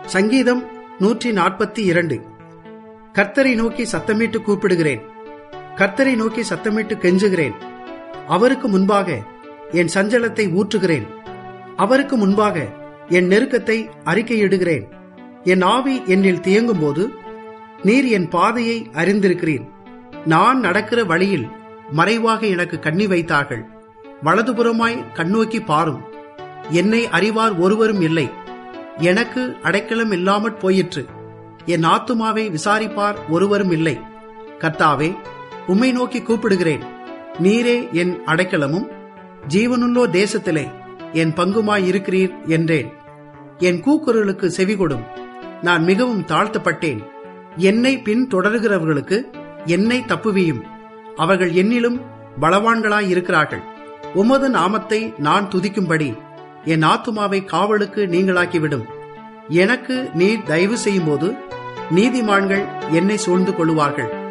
சங்கீதம் நூற்றி நாற்பத்தி இரண்டு கர்த்தரை நோக்கி சத்தமிட்டு கூப்பிடுகிறேன் கர்த்தரை நோக்கி சத்தமிட்டு கெஞ்சுகிறேன் அவருக்கு முன்பாக என் சஞ்சலத்தை ஊற்றுகிறேன் அவருக்கு முன்பாக என் நெருக்கத்தை அறிக்கையிடுகிறேன் என் ஆவி என்னில் தியங்கும் போது நீர் என் பாதையை அறிந்திருக்கிறீர் நான் நடக்கிற வழியில் மறைவாக எனக்கு கண்ணி வைத்தார்கள் வலதுபுறமாய் கண்ணோக்கி பாரும் என்னை அறிவார் ஒருவரும் இல்லை எனக்கு அடைக்கலம் இல்லாமற் போயிற்று என் ஆத்துமாவை விசாரிப்பார் ஒருவரும் இல்லை கர்த்தாவே உம்மை நோக்கி கூப்பிடுகிறேன் நீரே என் அடைக்கலமும் ஜீவனுள்ளோ தேசத்திலே என் பங்குமாய் இருக்கிறீர் என்றேன் என் கூக்குரலுக்கு செவிகொடும் நான் மிகவும் தாழ்த்தப்பட்டேன் என்னை பின் தொடர்கிறவர்களுக்கு என்னை தப்புவியும் அவர்கள் என்னிலும் பலவான்களாய் இருக்கிறார்கள் உமது நாமத்தை நான் துதிக்கும்படி என் ஆத்துமாவை காவலுக்கு நீங்களாக்கிவிடும் எனக்கு நீர் தயவு செய்யும்போது நீதிமான்கள் என்னை சூழ்ந்து கொள்ளுவார்கள்